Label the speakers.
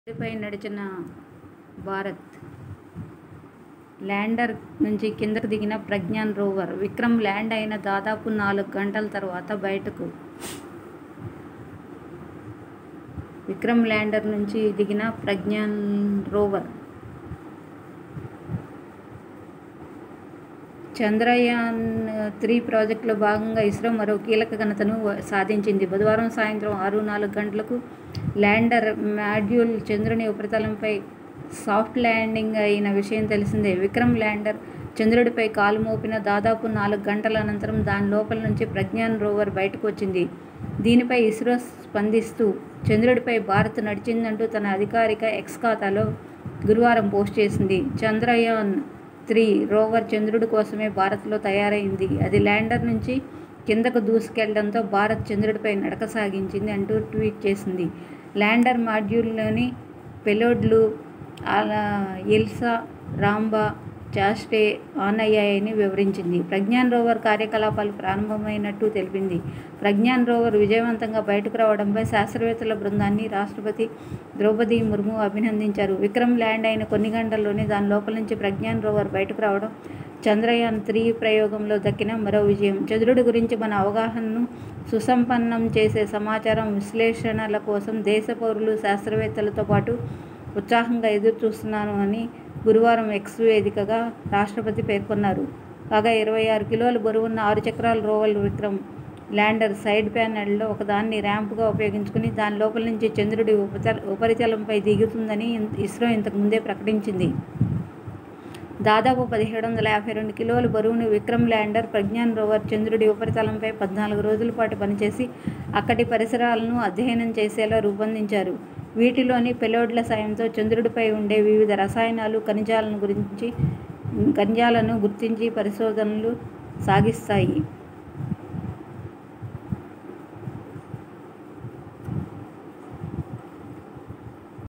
Speaker 1: పై నడిచిన భారత్ ల్యాండర్ నుంచి కిందకు దిగిన ప్రజ్ఞాన్ రోవర్ విక్రమ్ ల్యాండ్ అయిన దాదాపు నాలుగు గంటల తర్వాత బయటకు విక్రమ్ ల్యాండర్ నుంచి దిగిన ప్రజ్ఞాన్ రోవర్ చంద్రయాన్ త్రీ ప్రాజెక్టులో భాగంగా ఇస్రో మరో కీలక ఘనతను సాధించింది బుధవారం సాయంత్రం ఆరు నాలుగు గంటలకు ల్యాండర్ మాడ్యూల్ చంద్రుని ఉపరితలంపై సాఫ్ట్ ల్యాండింగ్ అయిన విషయం తెలిసిందే విక్రమ్ ల్యాండర్ చంద్రుడిపై కాలు మోపిన దాదాపు నాలుగు గంటల అనంతరం దాని లోపల నుంచి ప్రజ్ఞాన్ రోవర్ బయటకు వచ్చింది దీనిపై ఇస్రో స్పందిస్తూ చంద్రుడిపై భారత్ నడిచిందంటూ తన అధికారిక ఎక్స్ ఖాతాలో గురువారం పోస్ట్ చేసింది చంద్రయాన్ త్రీ రోవర్ చంద్రుడి కోసమే భారత్లో తయారైంది అది ల్యాండర్ నుంచి కిందకు దూసుకెళ్లడంతో భారత్ చంద్రుడిపై నడక సాగించింది అంటూ ట్వీట్ చేసింది ల్యాండర్ మాడ్యూల్లోని పెలోడ్లు అలా ఎల్సా రాంబా చాస్టే ఆన్ అయ్యాయని వివరించింది ప్రజ్ఞాన్ రోవర్ కార్యకలాపాలు ప్రారంభమైనట్టు తెలిపింది ప్రజ్ఞాన్ రోవర్ విజయవంతంగా బయటకు రావడంపై శాస్త్రవేత్తల బృందాన్ని రాష్ట్రపతి ద్రౌపది ముర్ము అభినందించారు విక్రమ్ ల్యాండ్ అయిన కొన్ని గంటల్లోనే దాని లోపల నుంచి ప్రజ్ఞాన్ రోవర్ బయటకు రావడం చంద్రయాన్ త్రీ ప్రయోగంలో దక్కిన మరో విజయం చంద్రుడి గురించి మన అవగాహనను సుసంపన్నం చేసే సమాచారం విశ్లేషణల కోసం దేశ పౌరులు శాస్త్రవేత్తలతో పాటు ఉత్సాహంగా ఎదురు చూస్తున్నాను అని గురువారం ఎక్స్ వేదికగా రాష్ట్రపతి పేర్కొన్నారు కాగా ఇరవై ఆరు కిలోల బరువున్న ఆరు చక్రాల రోవల్ విక్రమ్ ల్యాండర్ సైడ్ ప్యానెల్లో ఒకదాన్ని ర్యాంపుగా ఉపయోగించుకుని దాని లోపల నుంచి చంద్రుడి ఉపరితల ఉపరితలంపై దిగుతుందని ఇస్రో ఇంతకు ముందే ప్రకటించింది దాదాపు పదిహేడు వందల యాభై రెండు కిలోల బరువును విక్రమ్ ల్యాండర్ ప్రజ్ఞాన్ రోవర్ చంద్రుడి ఉపరితలంపై పద్నాలుగు రోజుల పాటు పనిచేసి అక్కడి పరిసరాలను అధ్యయనం చేసేలా రూపొందించారు వీటిలోని పెలోడ్ల సాయంతో చంద్రుడిపై ఉండే వివిధ రసాయనాలు ఖనిజాలను గురించి ఖనిజాలను గుర్తించి పరిశోధనలు సాగిస్తాయి